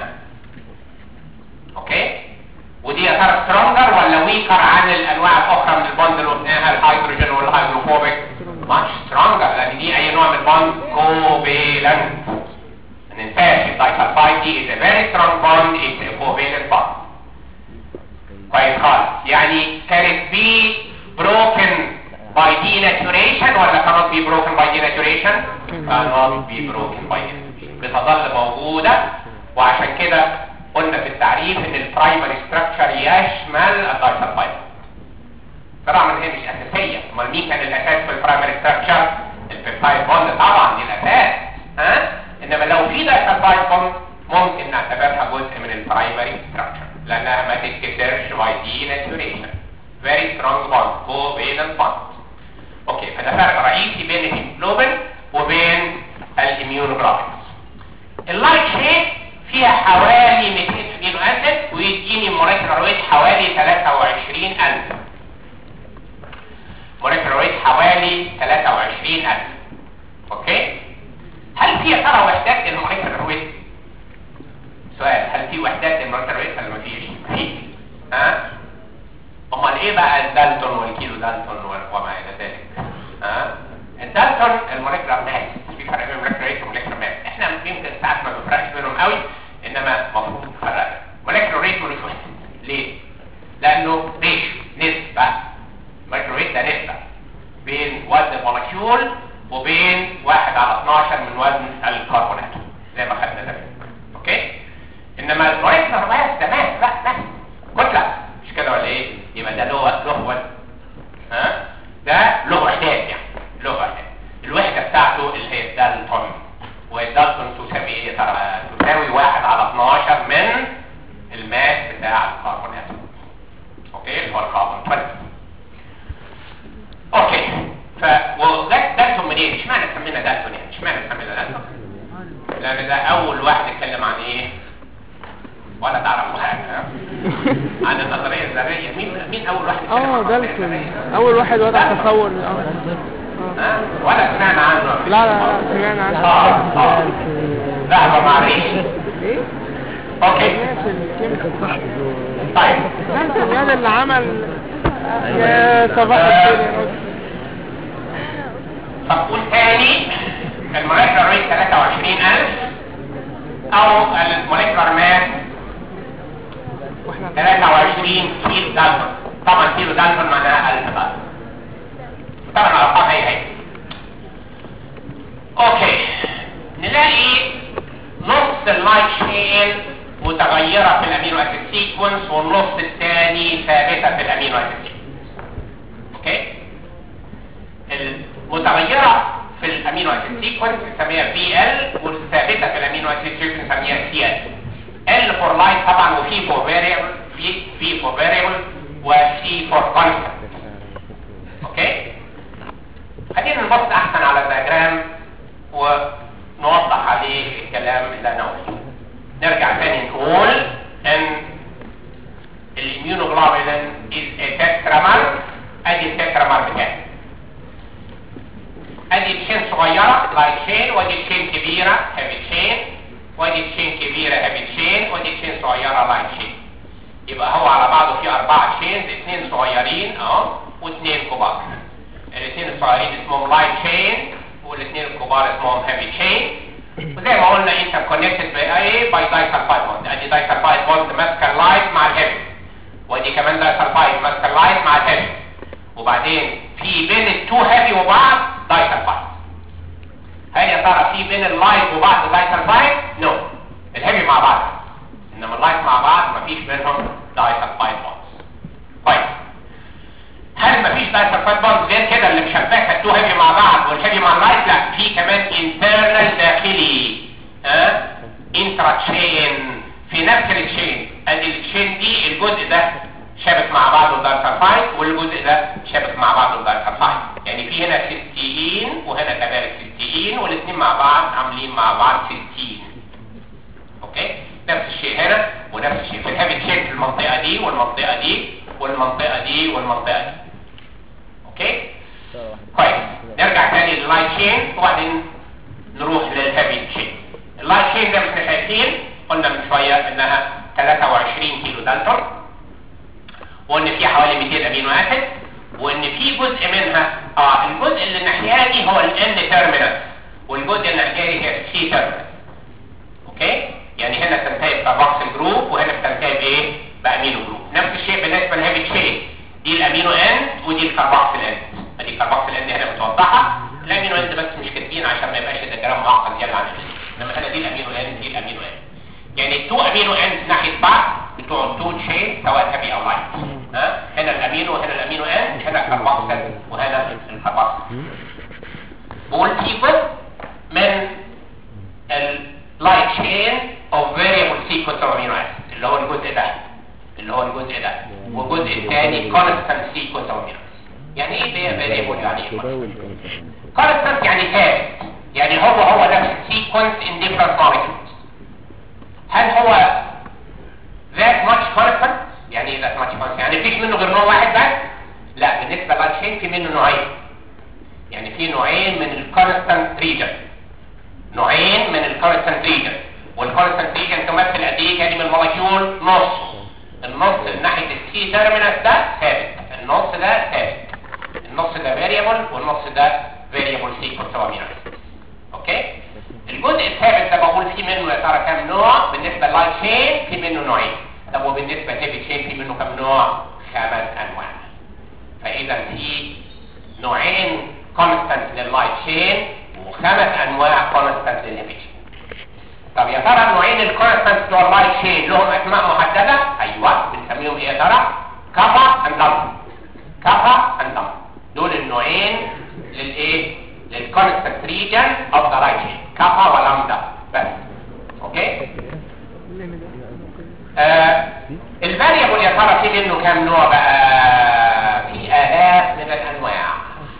S1: اوكي ودي يا ترى سترونجر ولا ويكر عن الانواع الاخرى من البوند اللي قلناها الهيدروجين والهيدروفوبيك ماتش سترونجر لان دي اي نوع من البوند كوفيلنت ما ننساش الدايسلفايد دي is a very strong bond it's a covalent bond كويس خالص يعني كانت بي broken by denaturation ولا cannot be broken by denaturation cannot be broken by denaturation بتظل موجودة وعشان كده قلنا في التعريف ان البرايمري ستراكشر يشمل الدايسلفايد طبعا هي مش اساسيه امال مين كان الاساس في البرايمري ستراكشر البيبتايد بوند طبعا دي الاساس ها انما لو في دايسلفايد بوند ممكن نعتبرها جزء من البرايمري ستراكشر لانها ما تتكسرش باي ديناتوريشن فيري سترونج بوند كوفالنت بوند اوكي فده فرق رئيسي بين الهيموجلوبين وبين الاميونوجلوبين اللايت شين فيها حوالي 200 امينو اسيد ويديني مولكيولار ويت حوالي 23000 مولكيولار ويت حوالي 23000 اوكي هل في يا ترى وحدات للمولكيولار ويت سؤال هل في وحدات للمولكيولار ويت ولا مفيش في ها امال ايه بقى الدالتون والكيلو دالتون و- وما الى ذلك ها الدالتون المولكيولار ماس في فرق بين المولكيولار ريت والمولكيولار ماس احنا يمكن ساعات ما بنفرقش بينهم قوي انما المفروض نفرق مولكيولار ريت ملوش وحده ليه لانه ريشيو نسبه المولكيولار ريت ده نسبه بين وزن المولكيول وبين واحد على 12 من وزن الكربونات زي ما خدنا زمان اوكي انما المولكيولار ماس ده ماس لا ماس كتله مش كده ولا ايه يبقى ده له له وزن ها ده له وحدات يعني له وحدات الوحده بتاعته اللي هي الدالتون والدالتون تساوي ايه ترى تساوي واحد على 12 من الماس بتاع الكربونات اوكي اللي هو الكربون 12 اوكي ف وجت دالتون منين اشمعنى سمينا دالتون يعني اشمعنى سمينا دالتون لان ده اول واحد اتكلم عن ايه ولا تعرفوا حاجه ها؟ عن النظريه الذريه مين مين اول واحد اتكلم عن
S4: اه
S1: النظريه
S4: دالتون
S1: الذريه
S4: اول واحد وضع
S1: دالتون.
S4: تصور اه
S1: ها ولا سمعنا عنه قبل
S4: لا
S1: كده.
S4: لا لا سمعنا عنه
S1: اه اه ذهب مع الريش
S4: ايه؟
S1: اوكي
S4: ماشي الكيمياء
S1: طيب
S4: دالتون يا ده اللي عمل يا صباح الخير يا راجل
S1: فقول تاني المولكيولار ريت 23000 او المولكيولار ماس
S4: واحنا
S1: 23 كيلو دالتون طبعا كيلو دالتون معناها 1000 دالتون طبعا الارقام هي هي اوكي نلاقي نص اللايت شين متغيرة في الامينو اسيد سيكونس والنص الثاني ثابتة في الامينو اسيد سيكونس اوكي المتغيرة في الامينو اسيد سيكونس بنسميها في ال والثابتة في الامينو اسيد سيكونس بنسميها سي ال ال فور لايت طبعا وفي فور فاريبل في في فور فاريبل وسي فور كونستنت اوكي خلينا نبص احسن على الدياجرام ونوضح عليه الكلام اللي انا قلته نرجع تاني نقول ان الاميونوجلوبولين از ا تترامر ادي التترامر بتاعي ادي تشين صغيره لايت تشين ودي تشين كبيره هيفي تشين ودي تشين كبيره هيفي تشين ودي تشين صغيره لايت تشين يبقى هو على بعضه فيه اربعه تشينز اثنين صغيرين اهو واثنين كبار الاثنين الصغيرين اسمهم لايت تشين والاثنين الكبار اسمهم هيفي تشين وزي ما قلنا انت كونكتد بايه باي دايسلفايد بوند ادي دايسلفايد بوند ماسكه اللايت مع الهيفي ودي كمان دايسلفايد ماسكه اللايت مع الهيفي وبعدين في بين التو هيفي وبعض دايسلفايد هل يا ترى في بين اللايت وبعض دايسلفايد؟ نو الهيفي مع بعض انما اللايت مع بعض مفيش بينهم دايسلفايد بوندز طيب هل مفيش دايسلفايد بوندز غير كده اللي مشبكه التو هيفي مع بعض والهيفي مع اللايت لا في كمان انترنال داخلي ها انترا تشين في نفس التشين ادي التشين دي الجزء ده شابك مع بعضه دايسلفايد والجزء ده شابك مع بعضه دايسلفايد يعني في هنا سيستين وهنا كذلك سيستين والاثنين مع بعض عاملين مع بعض سيستين اوكي نفس الشيء هنا ونفس الشيء في الهيفي تشين في المنطقه دي والمنطقه دي والمنطقه دي والمنطقه دي اوكي كويس نرجع تاني لللايت تشين وبعدين نروح للهيفي تشين اللايت تشين ده احنا شايفين قلنا من شويه انها 23 كيلو دالتون وان فيها حوالي 200 امينو اسيد وان في جزء منها اه الجزء اللي الناحيه دي هو الان تيرمينال والجزء الناحيه دي هي السي تيرمينال اوكي يعني هنا تنتهي بكاربوكسيل جروب وهنا بتنتهي بايه بامينو جروب نفس الشيء بالنسبه للهيفي تشين دي الامينو اند ودي الكاربوكسيل اند ادي الكاربوكسيل اند هنا متوضحه الامينو اند بس مش كاتبين عشان ما يبقاش الدياجرام معقد زياده عن اللزوم انما هنا دي الامينو اند دي الامينو اند يعني التو امينو اند ناحيه بعض بتوع التو تشين سواء هيفي او لايت ها هنا الامينو وهنا الامينو اند هنا الكاربوكسيل وهنا الكاربوكسيل بقول في جزء من اللايت تشين اوف فاريبل سيكونس اوف امينو اسيد اللي هو الجزء ده اللي هو الجزء ده والجزء الثاني كونستانت سيكونس اوف امينو اسيد يعني ايه فاريبل يعني ايه كونستانت يعني ثابت يعني هو هو نفس السيكونس ان ديفرنت مولكيولز هل هو that much constant يعني ايه that much constant يعني مفيش منه غير نوع واحد بس لا بالنسبه لللايت تشين في منه نوعين يعني في نوعين من الكونستانت ريجن نوعين من الكونستانت ريجن والكونستانت ريجن تمثل قد ايه تاني من المولكيول نص النص اللي ناحيه السي تيرمينس ده ثابت النص ده ثابت النص ده فاريبل والنص ده فاريبل سيكونس او امينو اوكي الجزء الثابت ده بقول فيه منه يا ترى كام نوع بالنسبه للايت تشين في منه نوعين طب وبالنسبه للهيفي تشين في منه كام نوع خمس انواع فاذا في نوعين كونستانت لللايت تشين وخمس انواع كونستانت للهيفي تشين طب يا ترى النوعين الكونستانت بتوع اللايت تشين لهم اسماء محدده ايوه بنسميهم ايه يا ترى كابا اند لامدا كابا اند لامدا دول النوعين للايه للكونستانت ريجن اوف ذا لايت تشين كابا ولامدا بس اوكي آه الفاريبل يا ترى في منه كام نوع بقى في الاف من الانواع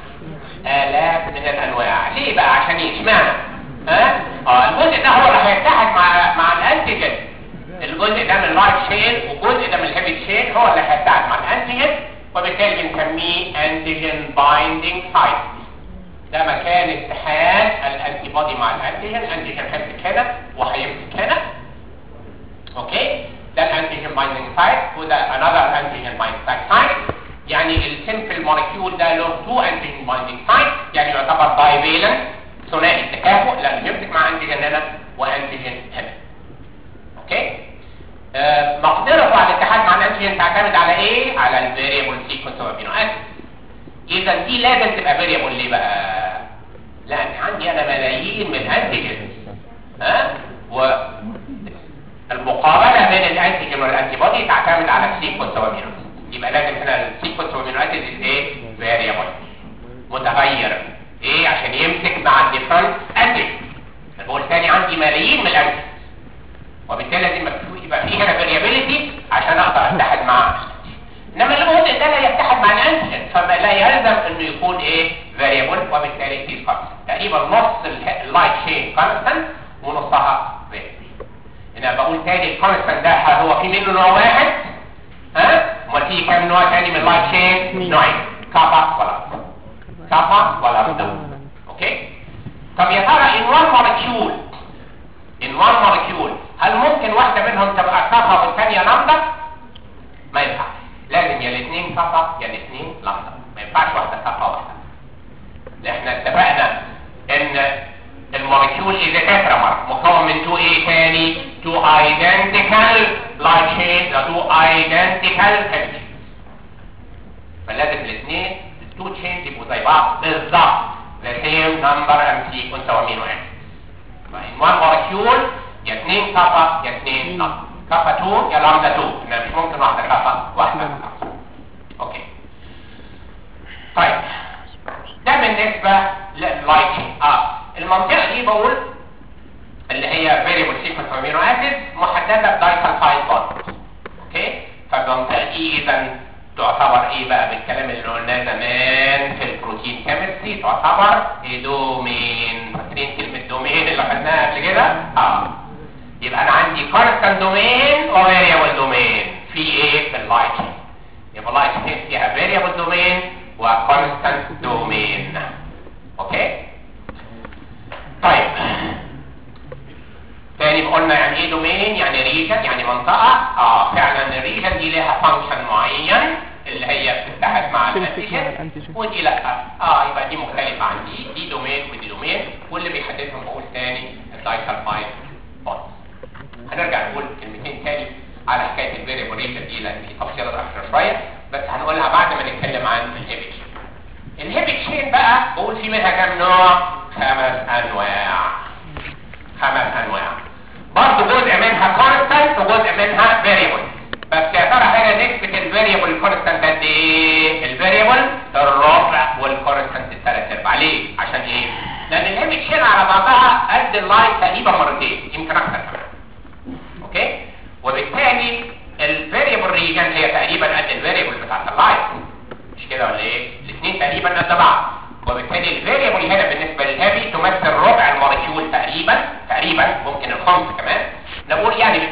S1: الاف من الانواع ليه بقى عشان ايه اشمعنى ها اه الجزء ده هو اللي هيتحد مع مع الانتيجين الجزء ده من اللايت تشين والجزء ده من الهيفي تشين هو اللي هيتحد مع الانتيجين وبالتالي بنسميه انتيجين بايندينج سايت ده مكان اتحاد الانتي بودي مع الانتيجين الانتيجين هيمسك هنا وهيمسك هنا اوكي ده الانتيجين بايندينج سايت وده another antigen binding site يعني السمبل مولكيول ده له تو انتيجين بايندينج سايت يعني يعتبر بايفالنت ثنائي التكافؤ لانه بيمسك مع انتيجين هنا وانتيجين هنا اوكي آه مقدرته على الاتحاد مع الانتيجين تعتمد على ايه على الفاريبل سيكونس اوف امينو اسيد اذا دي لازم تبقى فاريبل ليه بقى لان عندي انا ملايين من الانتيجين ها و المقابله بين الانتيجين والانتي بودي تعتمد على السيكونس اوف امينو اسيد يبقى لازم هنا السيكونس اوف امينو اسيد ايه فاريبل متغير ايه عشان يمسك مع الديفرنت انتيجين انا بقول تاني عندي ملايين من الانتيجين وبالتالي لازم يبقى في هنا فاريابيليتي عشان اقدر اتحد مع انما الجزء ده لا يتحد مع الانتيجين فما لا يلزم انه يكون ايه فاريبل وبالتالي في كونستنت تقريبا نص اللايت شين كونستنت ونصها فاريبل انا بقول تاني الكونستنت ده هو في منه نوع واحد ها امال في كام نوع تاني من اللايت شين نوعين كابا ولا كابا ولا بدا اوكي طب يا ترى ان وان مولكيول ان وان مولكيول هل ممكن واحده منهم تبقى كابا والثانيه لامدا ما ينفعش لازم يا الاثنين كابا يا الاثنين لامدا ما ينفعش واحده كابا واحده احنا اتفقنا ان المولكيول اذا تترمر مكون من تو ايه تاني تو ايدنتيكال لايت شين تو ايدنتيكال هيفي فلازم الاثنين التو تشينز يبقوا زي بعض بالظبط the same number and sequence of amino acids in one molecule يا اثنين كابا يا اثنين لامدا كابا 2 يا لامدا 2 انما مش ممكن واحده كابا واحده لامدا اوكي طيب ده بالنسبه لللايت شين اه المنطقه دي بقول اللي هي variable sequence of amino acids محدده بدايسلفايد بوند اوكي فالمنطقه دي اذا تعتبر ايه بقى بالكلام اللي قلناه زمان في البروتين كيمستري تعتبر ايه دومين فاكرين كلمه دومين اللي خدناها قبل كده اه يبقى انا عندي constant domain و variable domain في ايه في اللايت شين يبقى اللايت شين فيها variable domain و constant domain اوكي طيب تاني قلنا يعني ايه دومين يعني ريجن يعني منطقة اه فعلا الريجن دي لها فانكشن معين اللي هي بتتحد مع الانتيجين ودي لا اه يبقى دي مختلفة عن دي دي دومين ودي دومين واللي بيحددهم بقول تاني الدايسلفايد بوند هنرجع نقول كلمتين تاني على حكاية الفيريبل ريجن دي لان في تفصيلات اكتر شوية بس هنقولها بعد ما نتكلم عن الهيفي تشين الهيفي تشين بقى بقول في منها كام نوع خمس انواع خمس انواع برضه جزء منها كونستانت وجزء منها فاريبل بس يا ترى هنا نسبة الفاريبل كونستانت قد ايه؟ الفاريبل الربع والكونستانت الثلاث ارباع ليه؟ عشان ايه؟ لان الهيفي تشين على بعضها قد اللايت تقريبا مرتين يمكن اكثر كمان اوكي؟ وبالتالي الفاريبل ريجن هي تقريبا قد الفاريبل بتاعت اللايت مش كده ولا ايه؟ الاثنين تقريبا قد بعض وبالتالي الفاريبل هنا بالنسبه للهيفي تمثل ربع المولكيول تقريبا تقريبا ممكن الخمس كمان نقول يعني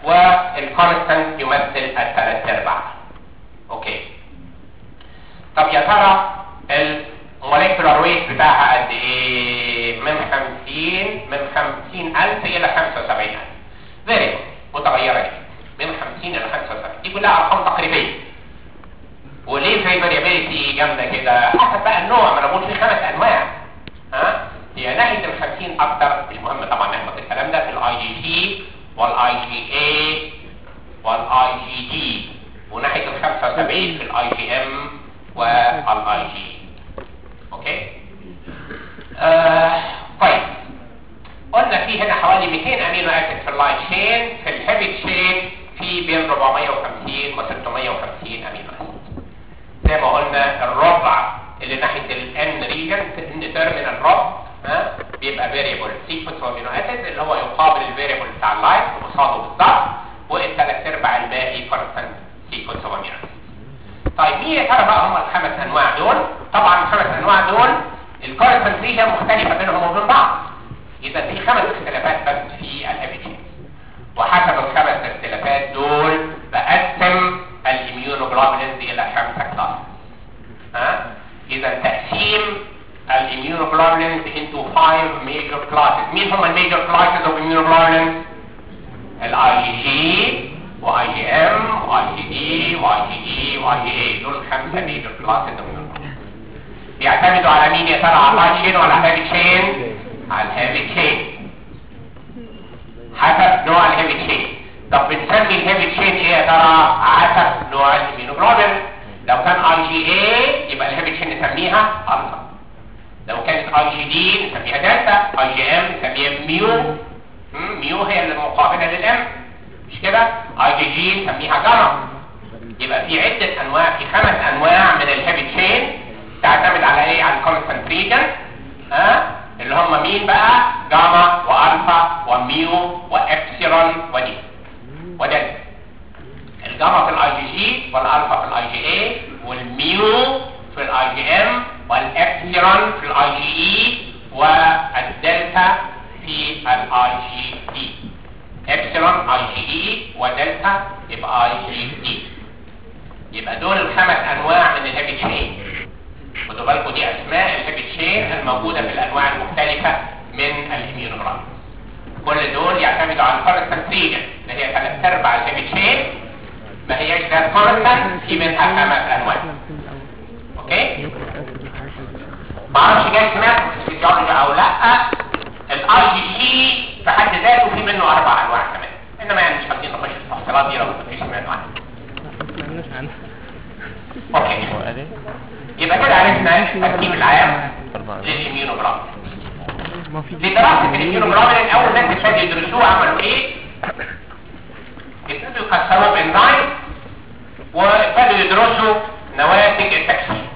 S1: والكونستانت يمثل الثلاث ارباع اوكي طب يا ترى الموليكولار ويت بتاعها قد ايه من 50 من 50000 الى 75000 فيري متغيره جدا من 50 الى 75 دي كلها ارقام تقريبيه وليه في فاريابيلتي جامده كده حسب بقى النوع ما انا بقول في خمس انواع ها هي ناحيه ال 50 اكتر مش مهم طبعا نحفظ الكلام ده في الاي جي سي والاي جي اي والاي جي دي وناحيه ال 75 في الاي جي ام والاي جي اوكي آه طيب قلنا في هنا حوالي 200 امينو اسيد في اللايت شين في الهيفي تشين في بين 450 و 650 امينو اسيد زي ما قلنا الربع اللي ناحيه الان ريجن الديترمينال ربع ها بيبقى فاريبل سيكونس امينو اسيد اللي هو يقابل الفاريبل بتاع اللايت وقصاده بالظبط والثلاث ارباع الباقي كونستانت سيكونس امينو اسيد طيب مين يا ترى بقى هم الخمس انواع دول طبعا الخمس انواع دول الكونسنتريشن مختلفه بينهم وبين بعض اذا في خمس اختلافات بس في الهيفي تشينز وحسب الخمس اختلافات دول بقسم الاميونوجلوبولينز الى خمسه كلاسز ها اذا تقسيم الاميونوجلوبولينز into five major classes مين هم الميجر classes of immunoglobulins الاي جي جي واي جي ام واي جي دي واي جي دي واي جي اي دول خمسه ميجر كلاسز of immunoglobulins بيعتمدوا على مين يا ترى على اللايت شين ولا الهيفي تشين على الهيفي تشين حسب نوع الهيفي تشين طب بنسمي الهيفي تشين ايه يا ترى حسب نوع الاميونوجلوبين لو كان اي جي اي يبقى الهيفي تشين نسميها الفا لو كانت اي جي دي نسميها دلتا اي جي ام نسميها ميو مم، ميو هي المقابله للام مش كده اي جي جي نسميها جاما يبقى في عده انواع في خمس انواع من الهيفي تشين تعتمد على ايه على الكونسنتريشن ها اللي هم مين بقى جاما والفا وميو وابسيلون ودي ودلتا الجاما في الاي جي جي والالفا في الاي جي اي والميو في الاي جي ام والابسيلون في الاي جي اي والدلتا في الاي جي دي ابسيلون اي جي اي ودلتا يبقى اي جي دي يبقى دول الخمس انواع من الهيفي تشين خدوا بالكم دي اسماء الهيفي تشين الموجوده في الانواع المختلفه من الاميونوجرام كل دول يعتمدوا على الكونستانتريجن اللي هي ثلاث ارباع الهيفي تشين ما هياش ده كونستانت في منها خمس انواع اوكي ما اعرفش جاي سمعت في الفيزيولوجي او لا الاي جي جي في حد ذاته في منه اربع انواع كمان انما يعني مش عايزين نخش في التفصيلات دي لو ما فيش سمعتوا عنها اوكي
S3: هو قال ايه؟
S1: يبقى كده عرفنا التركيب العام
S3: أربعة
S1: للاميونوجرام
S4: ما في
S1: لدراسة الاميونوجلوبولين أول ناس ابتدوا يدرسوه عملوا إيه؟ ابتدوا يكسروه بإنزيم وابتدوا يدرسوا نواتج التكسير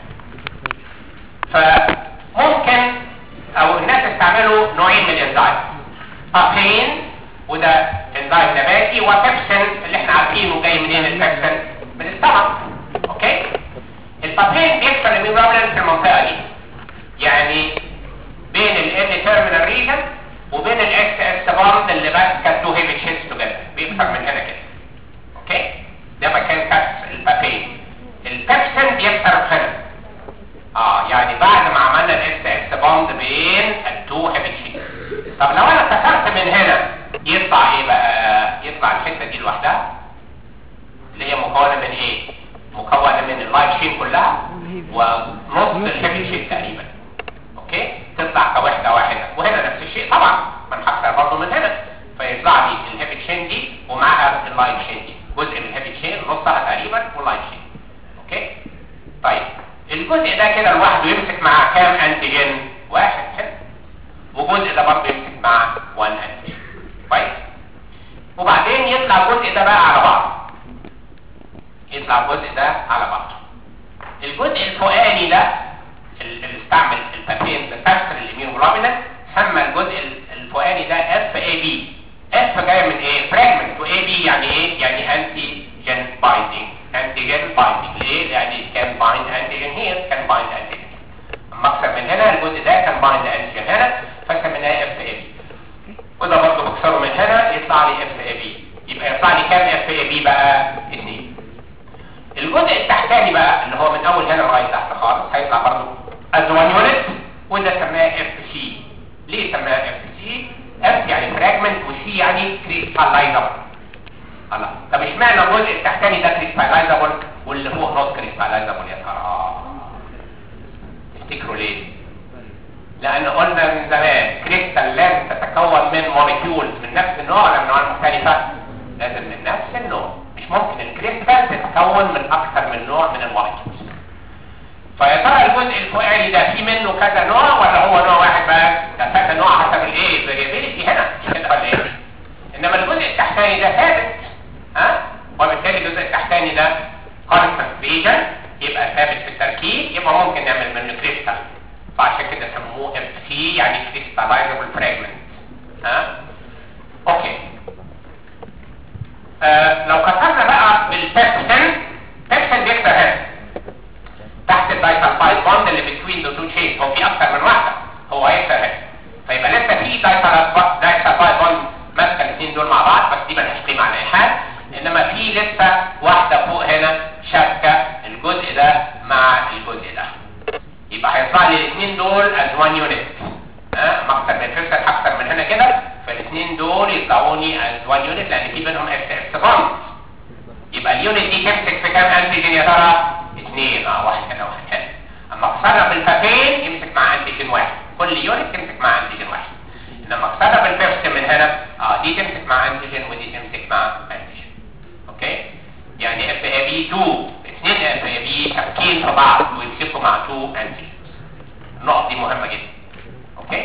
S1: فممكن أو الناس استعملوا نوعين من الإنزيم بابين وده إنزيم نباتي وبيبسين اللي احنا عارفينه جاي منين البيبسين من السمك أوكي؟ البابين بيكسر الاميونوجلوبولين في المنطقة دي يعني بين ال N terminal region وبين ال X S bond اللي ماسكه تو هيفي تشينز توجذر بيكسر من هنا كده اوكي ده مكان كسر البابين البيبسين بيكسر هنا اه يعني بعد ما عملنا ال X S bond بين التو هيفي تشينز طب لو انا كسرت من هنا يطلع ايه بقى يطلع الحته دي لوحدها اللي هي مكونه من ايه مكونه من اللايف شين كلها ونص الهيفي تشين تقريبا اوكي تطلع كوحده واحده وهنا نفس الشيء طبعا ما انا هكسر برضه من هنا فيطلع لي الهيفي تشين دي ومعها اللايف شين دي جزء من الهيفي تشين نصها تقريبا واللايف شين اوكي طيب الجزء ده كده لوحده يمسك مع كام انتيجين واحد حلو وجزء ده برضه يمسك مع 1 انتيجين كويس وبعدين يطلع الجزء ده بقى على بعض يطلع الجزء ده على بعض الجزء الفوقاني ده اللي استعمل البابين بكسر الاميونوجلوبولين سمى الجزء الفوقاني ده اف اي بي اف جاي من ايه فراجمنت واي بي يعني ايه يعني انتي جين بايندينج انتي جين بايندينج ليه يعني كان بايند انتيجين هير كان بايند انتيجين اما اكسر من هنا الجزء ده كان بايند انتيجين هنا فسميناه اف اي بي وده برضه بكسره من هنا يطلع لي اف اي بي يبقى يطلع لي اي بي بقى 2 الجزء التحتاني بقى اللي هو من اول هنا لغايه تحت خالص هيطلع برضه از 1 يونت وده سماه اف سي ليه سماه اف سي اف يعني فراجمنت وسي يعني كريستاللايزابل الله طب اشمعنى الجزء التحتاني ده كريستاللايزابل واللي فوق نوت كريستاللايزابل يا ترى تفتكروا ليه لان قلنا من زمان كريستال لازم تتكون من موليكيولز من نفس النوع ولا من نوع مختلفه لازم من نفس النوع مش ممكن الكريستال تتكون من اكثر من نوع من الموليكيولز فيا ترى الجزء الفوقاني ده في منه كذا نوع ولا هو نوع واحد بس ده كذا نوع حسب الايه الفاريابيلتي هنا مش كده ولا ايه انما الجزء التحتاني ده ثابت ها وبالتالي الجزء التحتاني ده constant region يبقى ثابت في التركيب يبقى ممكن نعمل منه كريستال فعشان كده سموه اف سي يعني كريستاللايزبل فراجمنت ها اوكي آه لو كسرنا بقى بالبيبسن بيبسن بيكسر هنا تحت الدايسلفايد بوند اللي بتوين ذا تو تشين هو في اكتر من واحده هو هيكسر هنا فيبقى لسه في دايسلفايد بوند ماسكه الاثنين دول مع بعض بس دي ملهاش قيمه على اي حال انما في لسه واحده فوق هنا شابكه الجزء ده مع الجزء ده يبقى هيطلع لي الاثنين دول از 1 يونت ها مكتب من فيرسل اكتر من هنا كده فالاثنين دول يطلعوني از 1 يونت لان في بينهم اس اس بوند يبقى اليونت دي تمسك في كام انتيجين يا ترى؟ اثنين اه واحد هنا واحد هنا اما اكسرها بالفاتين يمسك مع انتيجين واحد كل يونت تمسك مع انتيجين واحد انما اكسرها بالبيرست من هنا اه دي تمسك مع انتيجين ودي تمسك مع انتيجين اوكي يعني اف اي بي 2 اثنين اف اي بي شابكين في بعض ويمسكوا مع 2 انتيجين النقط دي مهمه جدا اوكي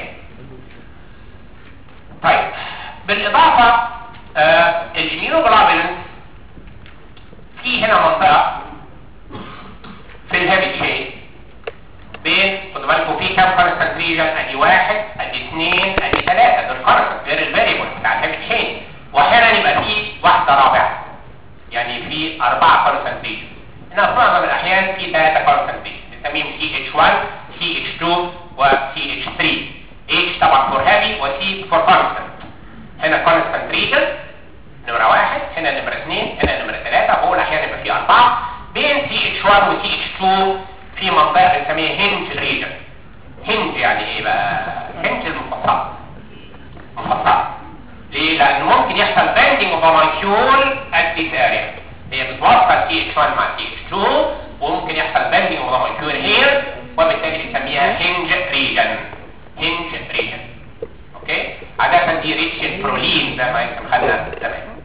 S1: طيب بالاضافه آه الاميونوجلوبولين في هنا منطقه في الهيفي تشين بين خدوا بالكم في كام كونستنت ريجن ادي واحد ادي اثنين ادي ثلاثه دول كونستنت غير الفاريبل بتاع الهيفي تشين واحيانا يبقى في واحده رابعه يعني في اربعه كونستنت ريجن هنا في معظم الاحيان في ثلاثه كونستنت ريجن بنسميهم سي اتش 1 سي اتش 2 وسي اتش 3 اتش طبعا فور هيفي وسي فور كونستنت هنا كونستنت ريجن نمره واحد هنا نمره اثنين هنا نمره ثلاثه وهو احيانا يبقى في اربعه بين سي اتش 1 وسي اتش 2 في منطقه بنسميها هنج ريجن هنج يعني ايه بقى هنج المفصل مفصل ليه لان ممكن يحصل باندنج اوف مولكيول ات ذيس اريا هي بتوصل سي اتش 1 مع سي اتش 2 وممكن يحصل باندنج اوف مولكيول هير وبالتالي بنسميها هنج ريجن هنج ريجن اوكي عاده دي ريتش البرولين زي ما يمكن خدنا زمان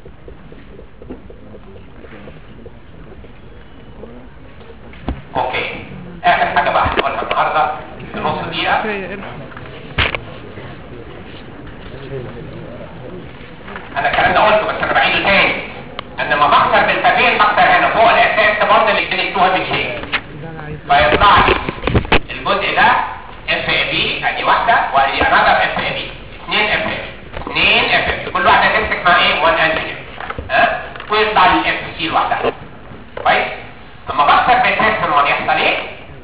S1: اوكي اخر حاجه بقى هنقولها النهارده في نص دقيقه انا الكلام ده قلته بس انا بعيده تاني ان لما بكسر بالفاتين بكسر هنا فوق الاساس برضه اللي كانت بالشيء فيطلع لي الجزء ده اف اي بي ادي واحده وادي انذر اف اي بي اثنين اف اي بي اثنين اف اي بي كل واحده تمسك مع ايه 1 انتيجين ها ويطلع لي الاف سي لوحدها كويس اما بكسر بالتستمون يحصل ايه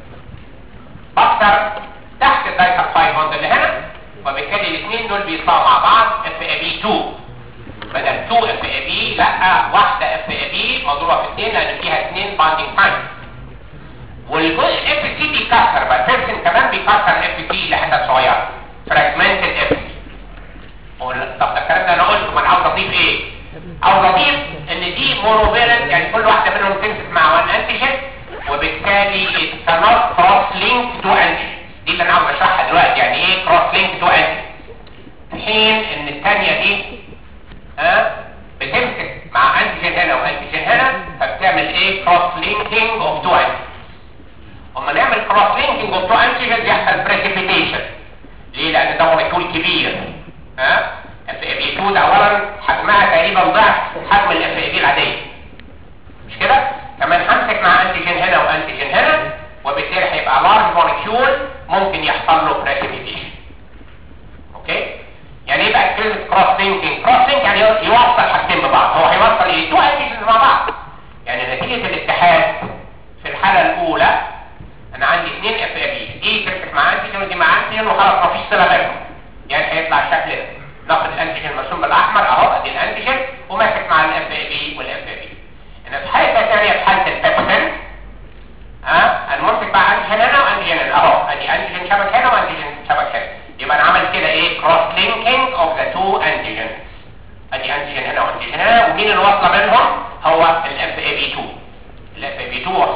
S1: بكسر تحت الدايكاربايد بوند اللي هنا وبالتالي الاثنين دول بيطلعوا مع بعض اف اي بي 2 بدل 2 اف اي بي لا واحده اف اي بي مضروبه في اثنين لان فيها اثنين باندنج تايم والجزء اف سي بيكسر بقى البيرسن كمان بيكسر الاف سي لحتت صغيره فراجمنتد اف سي طب ده الكلام ده انا قلته ما انا عاوز اضيف ايه؟ عاوز اضيف ان دي مونوفيلنت يعني كل واحده منهم تمسك مع وان انتيجين وبالتالي it cannot cross link to antigen دي اللي انا عاوز اشرحها دلوقتي يعني ايه cross link to antigen في حين ان الثانيه دي ها بتمسك مع انتيجين هنا وانتيجين هنا فبتعمل ايه cross linking of two antigens اما نعمل cross linking of two antigens يحصل precipitation ليه لان ده مولكيول كبير ها اف اي بي 2 ده اولا حجمها تقريبا ضعف حجم الاف اي بي العاديه مش كده كمان همسك مع انتيجين هنا وانتيجين هنا وبالتالي هيبقى لارج مولكيول ممكن يحصل له بريسيبيتيشن اوكي يعني ايه بقى كلمه كروس لينكينج كروس لينك يعني يوصل حاجتين ببعض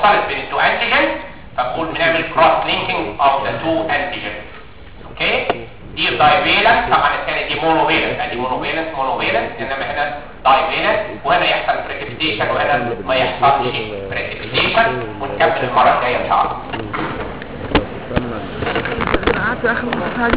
S1: مختلط بين التو انتيجين فبقول بنعمل كروس لينكينج اوف ذا تو انتيجين اوكي دي دايفيلنت طبعا الثانيه دي مونوفيلنت ادي مونوفيلنت مونوفيلنت انما هنا دايفيلنت وهنا يحصل بريكبيتيشن وهنا ما يحصلش بريكبيتيشن ونكمل المره الجايه ان شاء الله
S2: استنى
S4: قعدت اخر